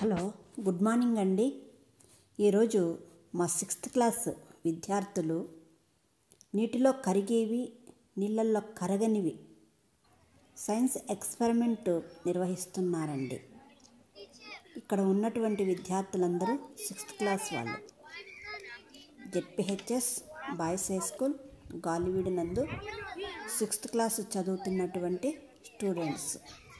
Hello good morning అండి ఈరోజు మా సిక్స్త్ క్లాస్ విద్యార్థులు నీటిలో కరిగేవి నీళ్ళల్లో కరగనివి సైన్స్ ఎక్స్పెరిమెంట్ నిర్వహిస్తున్నారండి ఇక్కడ ఉన్నటువంటి విద్యార్థులందరూ సిక్స్త్ క్లాస్ వాళ్ళు Z P H S boys high school Galiveedu నందు సిక్స్త్ క్లాస్ చదువుతున్నటువంటి స్టూడెంట్స్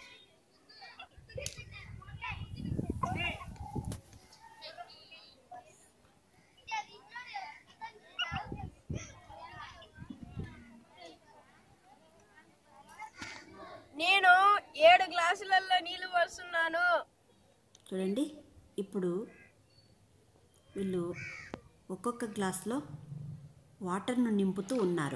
నేను ఏడు గ్లాసులలో నీళ్లు పోస్తున్నాను చూడండి ఇప్పుడు వీళ్ళు ఒక్కొక్క గ్లాస్లో వాటర్ను నింపుతూ ఉన్నారు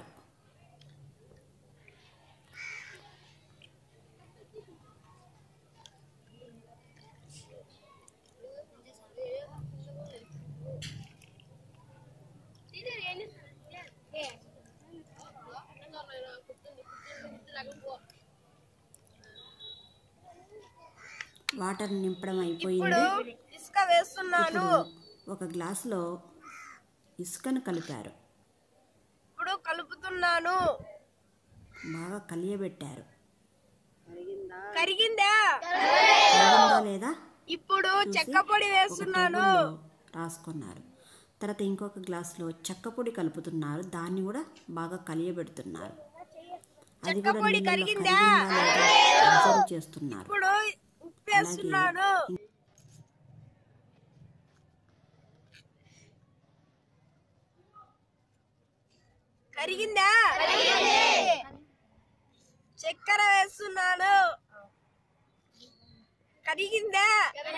వాటర్ నింపడం ఇప్పుడు అయిపోయింది ఇసుక వేస్తున్నాను ఇప్పుడు ఒక గ్లాసులో ఇసుకను కలిపారు ఇప్పుడు కలుపుతున్నాను బాగా కలియబెట్టారు కరిగిందా కరిగిందా లేదా ఇప్పుడు చెక్క పొడి ఒక వేస్తున్నాను టేబుల్లో రాసుకున్నారు తర్వాత ఇంకొక గ్లాసులో చెక్క పొడి కలుపుతున్నారు దాన్ని కూడా బాగా కలియబెడుతున్నారు అది చెక్క కూడా పొడి నీళ్ళలో కరిగిందా? కరిగిందా లేదా అబ్జర్వ్ చేస్తున్నారు ఇప్పుడు ఉప్పు వేస్తున్నాను కరిగిందా చక్కెర వేస్తున్నాను కరిగిందా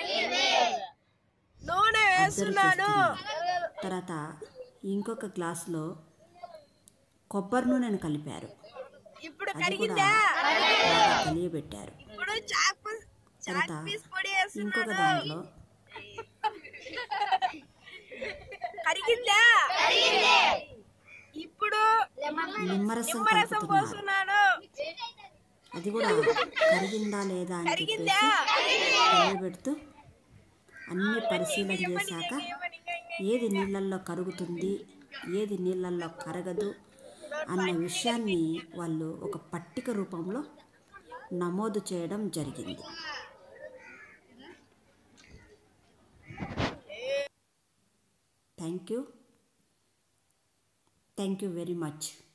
నూనె అబ్జర్వ్ వేస్తున్నాను చేస్తున్నారు తర్వాత ఇంకొక గ్లాసులో కొబ్బరి నూనెను కలిపారు ఇప్పుడు అది కూడా కరిగిందా బాగా కలియబెట్టారు ఇప్పుడు చాక్ పీస్- చాక్ తర్వాత పీస్ పొడి ఇంకొక వేస్తున్నాను దాంట్లో కరిగిందా ఇప్పుడు నిమ్మరసం నిమ్మరసం కలుపుతున్నారు పోస్తున్నాను అది కూడా కరిగిందా లేదా అని కరిగిందా చెప్పేసి కలియబెడుతూ అన్ని పరిశీలన చేశాక ఏది నీళ్ళల్లో కరుగుతుంది ఏది నీళ్ళల్లో కరగదు అన్న విషయాన్ని వాళ్ళు ఒక పట్టిక రూపంలో నమోదు చేయడం జరిగింది thank you thank you very much